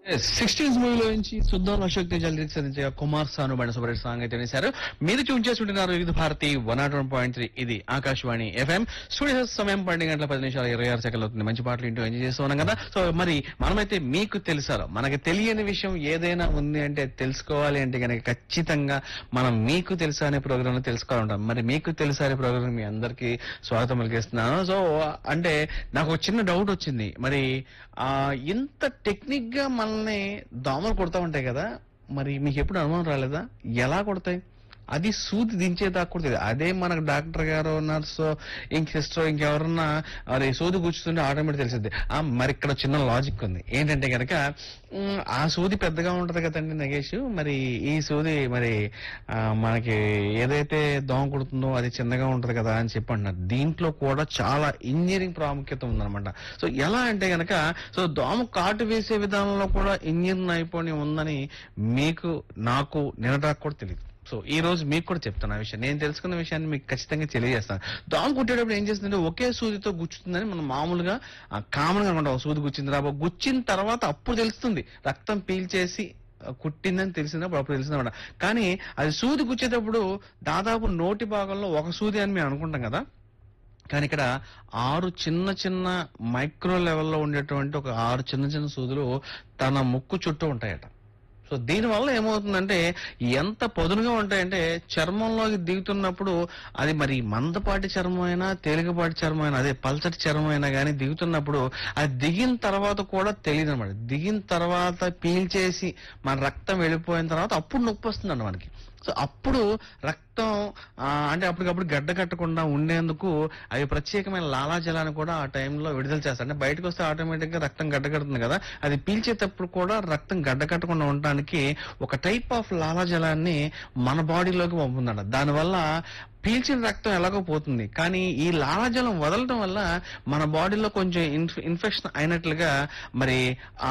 sixteens మూవీలో నుంచి సుద్దాం Ashok Teja lyrics అందించగా కుమార్ సాను బండ సుబ్రహ్మణ్య సాంగ్ అయితే వేశారు మీరు చూన్ చేసుకుంటున్నారు Vividh Bharati one naught one point three ఇది ఆకాశవాణి ఎఫ్ఎం స్టూడియో సమయం పన్నెండు గంటల పది నిమిషాలు ఇరవై ఆరు సెకండ్లు అవుతుంది మంచి పాటలు ఇంటూ ఎంజాయ్ చేస్తూ ఉన్నాం కదా సో మరి మనమైతే మీకు తెలుసారో మనకి తెలియని విషయం ఏదైనా ఉంది అంటే తెలుసుకోవాలి అంటే కనుక ఖచ్చితంగా మనం మీకు తెలుసా అనే ప్రోగ్రామ్ లో తెలుసుకోవాలంటాం మరి మీకు తెలుసా అనే ప్రోగ్రామ్ మీ అందరికీ స్వాగతం పలికిస్తున్నాను సో అంటే నాకు ఒక చిన్న డౌట్ వచ్చింది మరి ఆ ఇంత టెక్నిక్ గా మనల్ని దోమలు కొడతా ఉంటాయి కదా మరి మీకు ఎప్పుడు అనుమానం రాలేదా ఎలా కొడతాయి అది సూది దించేదాకా కూడా తెలియదు అదే మనకు డాక్టర్ గారు నర్సు ఇంక సిస్టర్ ఇంకెవరన్నా అది సూది కూర్చుంటే ఆటోమేటిక్ తెలిసింది ఆ మరి ఇక్కడ చిన్న లాజిక్ ఉంది ఏంటంటే కనుక మ్, ఆ సూది పెద్దగా ఉంటది కదండి నగేష్ మరి ఈ సూది మరి ఆ, మనకి ఏదైతే దోమ కుడుతుందో అది చిన్నగా ఉంటది కదా అని చెప్పి అంటున్నారు దీంట్లో కూడా చాలా ఇంజనీరింగ్ ప్రాముఖ్యత ఉందన్నమాట సో ఎలా అంటే గనక సో దోమ కాటు వేసే విధానంలో కూడా ఇంజనీరింగ్ నైపుణ్యం ఉందని మీకు నాకు నిన్నటాకు కూడా తెలియదు సో ఈ రోజు మీకు కూడా చెప్తాను ఆ విషయం నేను తెలుసుకున్న విషయాన్ని మీకు ఖచ్చితంగా తెలియజేస్తాను దోమ కుట్టేటప్పుడు ఏం చేస్తుందంటే ఒకే సూదితో గుచ్చుతుందని మనం మామూలుగా కామన్ గా అనుకుంటాం సూది గుచ్చింది రాబో గుచ్చిన తర్వాత అప్పుడు తెలుస్తుంది రక్తం పీల్చేసి ఆ, కుట్టిందని తెలిసినప్పుడు అప్పుడు తెలిసిందన్నమాట కానీ అది సూది గుచ్చేటప్పుడు దాదాపు నోటి భాగంలో ఒక సూది అని మేము అనుకుంటాం కదా కానీ ఇక్కడ ఆరు చిన్న చిన్న మైక్రో లెవెల్లో ఉండేటువంటి ఒక ఆరు చిన్న చిన్న సూదులు తన ముక్కు చుట్టూ ఉంటాయట సో దీని వల్ల ఏమవుతుందంటే ఎంత పదునుగా ఉంటాయంటే చర్మంలోకి దిగుతున్నప్పుడు అది మరి మందపాటి చర్మం అయినా తేలికపాటి చర్మం అయినా అదే పల్చటి చర్మం అయినా కానీ దిగుతున్నప్పుడు అది దిగిన తర్వాత కూడా తెలియదు అనమాట దిగిన తర్వాత పీల్చేసి మన రక్తం వెళ్ళిపోయిన తర్వాత అప్పుడు నొప్పి వస్తుందండి మనకి సో అప్పుడు రక్తం ఆ, అంటే అప్పటికప్పుడు గడ్డ కట్టకుండా ఉండేందుకు అవి ప్రత్యేకమైన లాలాజలాన్ని కూడా ఆ టైంలో విడుదల చేస్తాయి అంటే బయటకు వస్తే ఆటోమేటిక్ గా రక్తం గడ్డ కడుతుంది కదా అది పీల్చేటప్పుడు కూడా రక్తం గడ్డ కట్టకుండా ఉండడానికి ఒక టైప్ ఆఫ్ లాలాజలాన్ని మన బాడీలోకి పంపుతుందంట దానివల్ల పీల్చిన రక్తం ఎలాగో పోతుంది కానీ ఈ లాలాజలం వదలటం వల్ల మన బాడీలో కొంచెం ఇన్ఫ్- ఇన్ఫెక్షన్ అయినట్లుగా మరి ఆ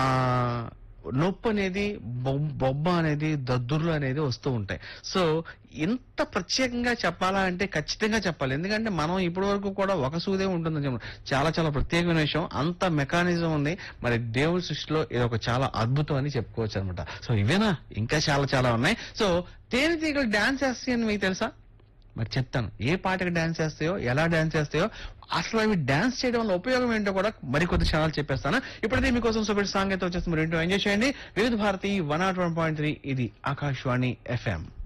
నొప్పి అనేది బొ- బొబ్బ అనేది దద్దుర్లు అనేది వస్తూ ఉంటాయి సో ఇంత ప్రత్యేకంగా చెప్పాలా అంటే ఖచ్చితంగా చెప్పాలి ఎందుకంటే మనం ఇప్పటి వరకు కూడా ఒక సూదే ఉంటుందని చెప్పడం చాలా చాలా ప్రత్యేకమైన విషయం అంత మెకానిజం ఉంది మరి దేవుడి సృష్టిలో ఇది ఒక చాలా అద్భుతం అని చెప్పుకోవచ్చు అనమాట సో ఇవేనా ఇంకా చాలా చాలా ఉన్నాయి సో తేనెటీగలు డాన్స్ చేస్తాయి అని మీకు తెలుసా మరి చెప్తాను ఏ పాటకి డాన్స్ చేస్తాయో ఎలా డాన్స్ చేస్తాయో అసలు అవి డాన్స్ చేయడం వల్ల ఉపయోగం ఏంటో కూడా మరికొద్ది క్షణాలు చెప్పేస్తాను ఇప్పుడైతే మీకోసం సూపర్ సాంగ్ అయితే వచ్చేస్తుంది మీరు ఏంటో ఎంజాయ్ చేయండి Vividh Bharati one naught one point three ఇది ఆకాశవాణి ఎఫ్ఎం